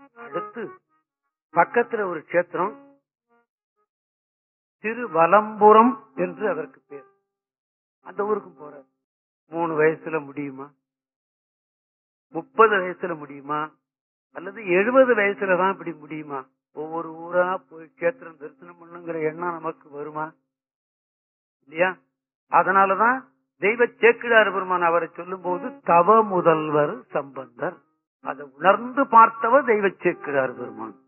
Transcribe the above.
அடுத்து பக்கத்துல ஒரு கஷேத்திரம் திருவலம்புரம் என்று அதற்கு பேர் அந்த ஊருக்கும் போறார் மூணு வயசுல முடியுமா முப்பது வயசுல முடியுமா அல்லது எழுபது வயசுல தான் இப்படி முடியுமா ஒவ்வொரு ஊரா போய் கேத்திரம் தரிசனம் பண்ணுங்கிற எண்ணம் நமக்கு வருமா இல்லையா அதனாலதான் தெய்வ சேக்கிழார் பெருமான் அவரை சொல்லும் போது தவ முதல்வர் சம்பந்தர் அதை உணர்ந்து பார்த்தவர் தெய்வ சேக்கிழார் பெருமான்